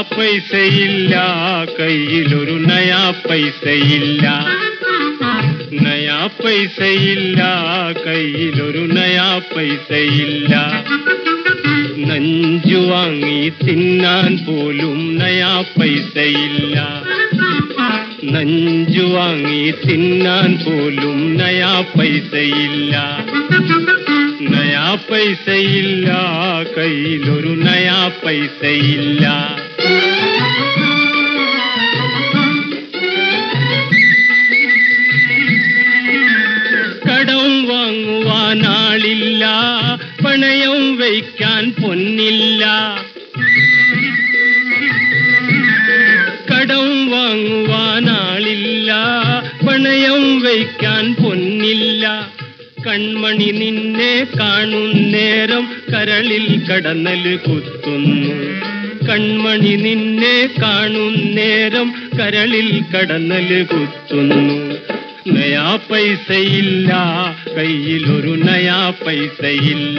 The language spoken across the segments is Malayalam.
പൈസയില്ല കയ്യിലൊരു നയാ പൈസയില്ല നയാ പൈസയില്ല കയ്യിലൊരു നയാ പൈസയില്ല നഞ്ചു വാങ്ങി തിന്നാൻ പോലും നയാ പൈസയില്ല നഞ്ചു വാങ്ങി തിന്നാൻ പോലും നയാ പൈസയില്ല നയാ പൈസയില്ല കയ്യിലൊരു നയാ പൈസയില്ല കടം വാങ്ങുവാൻ ആളില്ല പണയം വയ്ക്കാൻ പൊന്നില്ല കടം വാങ്ങുവാൻ ആളില്ല പണയം വയ്ക്കാൻ പൊന്നില്ല കൺമണി നിന്നെ കാണുന്നേരം കരളിൽ കടന്നല് കുത്തുന്നു കൺമണി നിന്നെ കാണുന്നേരം കരളിൽ കടന്നല് കുത്തുന്നു നയാ പൈസയില്ല കയ്യിലൊരു നയാ പൈസയില്ല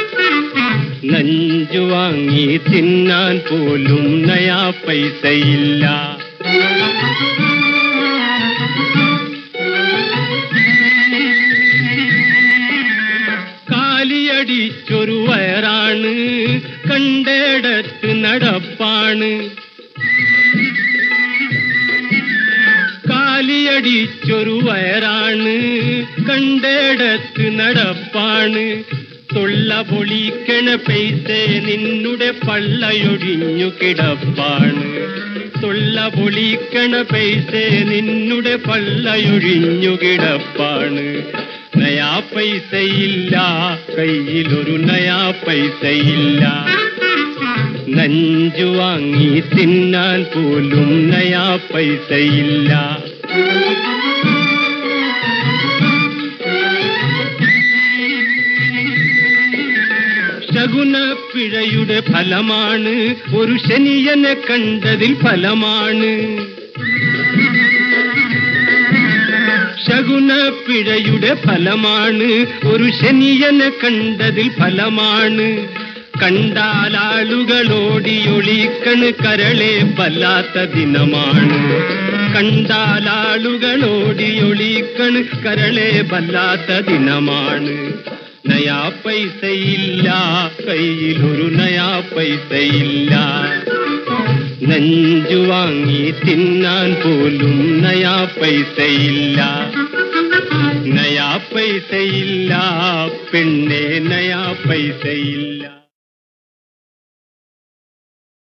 നഞ്ചു വാങ്ങി തിന്നാൻ പോലും നയാ പൈസയില്ല കാലിയടിച്ചൊരു വയറാണ് കണ്ടേടത്ത് നടപ്പാണ് കാലിയടിച്ചൊരു വയറാണ് കണ്ടേടത്ത് നടപ്പാണ് തൊള്ള പൊളിക്കണ പൈസ നിന്നുടെ പള്ളയൊടിഞ്ഞു കിടപ്പാണ് തൊള്ള പൊളിക്കണ പൈസ നിന്നുടെ പള്ളയൊഴിഞ്ഞു കിടപ്പാണ് നയാ പൈസയില്ല കയ്യിലൊരു നയാ പൈസയില്ല നഞ്ചു വാങ്ങി തിന്നാൻ പോലും നയാ പൈസയില്ല ശകുനപ്പിഴയുടെ ഫലമാണ് ഒരു ശനിയനെ കണ്ടതിൽ ഫലമാണ് ശകുനപ്പിഴയുടെ ഫലമാണ് ഒരു ശനിയനെ കണ്ടതിൽ ഫലമാണ് കണ്ടാൽ ആളുകളോടിയൊളിക്കണ് കരളെ വല്ലാത്ത ദിനമാണ് കണ്ടാൽ ആളുകളോടിയൊളിക്കണ് കരളെ വല്ലാത്ത ദിനമാണ് നയാ പൈസയില്ല കയ്യിലൊരു നയാ പൈസയില്ല നഞ്ചു വാങ്ങി തിന്നാൻ പോലും നയാ പൈസയില്ല നയാ പൈസയില്ല പെണ്ണെ നയാ പൈസയില്ല